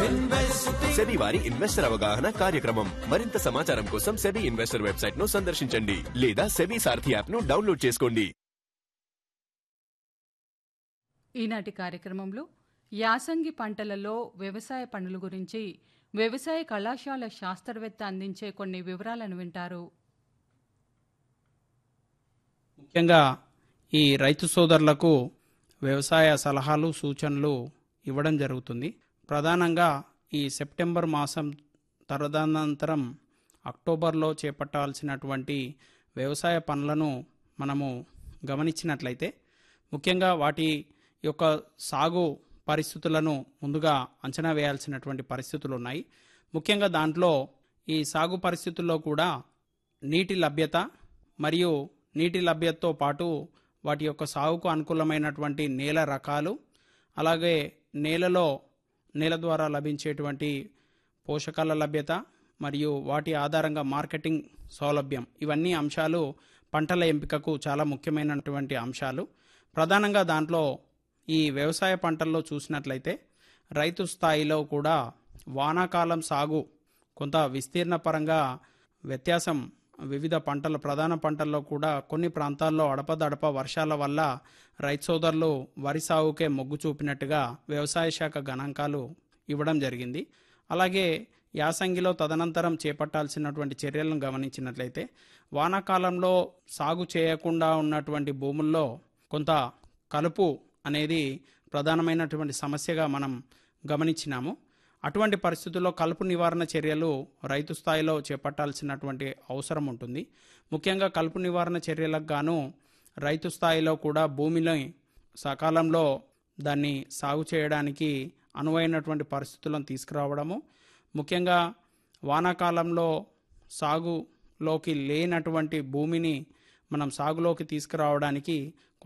SEBI వారి investor అవగాహన కార్యక్రమం మరింత సమాచారం కోసం సెబీ ఇన్వెస్టర్ వెబ్సైట్ ను సందర్శించండి లేదా సెబీ సారథి యాప్ ను డౌన్లోడ్ చేసుకోండి ఈనాటి కార్యక్రమంలో యాసంగి పంటలలో వ్యవసాయ పనుల గురించి వ్యవసాయ కళాశాల శాస్త్రవేత్త అందించే కొన్ని వివరాలను వింటారు ముఖ్యంగా ఈ రైతు సోదరులకు వ్యవసాయ సలహాలు సూచనలు ఇవ్వడం జరుగుతుంది ప్రధానంగా ఈ సెప్టెంబర్ మాసం తదనంతరం అక్టోబర్లో చేపట్టాల్సినటువంటి వ్యవసాయ పనులను మనము గమనించినట్లయితే ముఖ్యంగా వాటి యొక్క సాగు పరిస్థితులను ముందుగా అంచనా వేయాల్సినటువంటి పరిస్థితులు ఉన్నాయి ముఖ్యంగా దాంట్లో ఈ సాగు పరిస్థితుల్లో కూడా నీటి లభ్యత మరియు నీటి లభ్యతతో పాటు వాటి యొక్క సాగుకు అనుకూలమైనటువంటి నేల రకాలు అలాగే నేలలో నేల ద్వారా లభించేటువంటి పోషకాల లభ్యత మరియు వాటి ఆధారంగా మార్కెటింగ్ సౌలభ్యం ఇవన్నీ అంశాలు పంటల ఎంపికకు చాలా ముఖ్యమైనటువంటి అంశాలు ప్రధానంగా దాంట్లో ఈ వ్యవసాయ పంటల్లో చూసినట్లయితే రైతు స్థాయిలో కూడా వానాకాలం సాగు కొంత విస్తీర్ణ పరంగా వ్యత్యాసం వివిధ పంటల ప్రధాన పంటల్లో కూడా కొన్ని ప్రాంతాల్లో అడపదడప వర్షాల వల్ల రైతు సోదరులు వరి సాగుకే మొగ్గు చూపినట్టుగా వ్యవసాయ శాఖ గణాంకాలు ఇవ్వడం జరిగింది అలాగే యాసంగిలో తదనంతరం చేపట్టాల్సినటువంటి చర్యలను గమనించినట్లయితే వానాకాలంలో సాగు చేయకుండా ఉన్నటువంటి భూముల్లో కొంత కలుపు అనేది ప్రధానమైనటువంటి సమస్యగా మనం గమనించినాము అటువంటి పరిస్థితుల్లో కలుపు నివారణ చర్యలు రైతు స్థాయిలో చేపట్టాల్సినటువంటి అవసరం ఉంటుంది ముఖ్యంగా కలుపు నివారణ చర్యలకు గాను రైతు స్థాయిలో కూడా భూమిని సకాలంలో దాన్ని సాగు చేయడానికి అనువైనటువంటి పరిస్థితులను తీసుకురావడము ముఖ్యంగా వానాకాలంలో సాగులోకి లేనటువంటి భూమిని మనం సాగులోకి తీసుకురావడానికి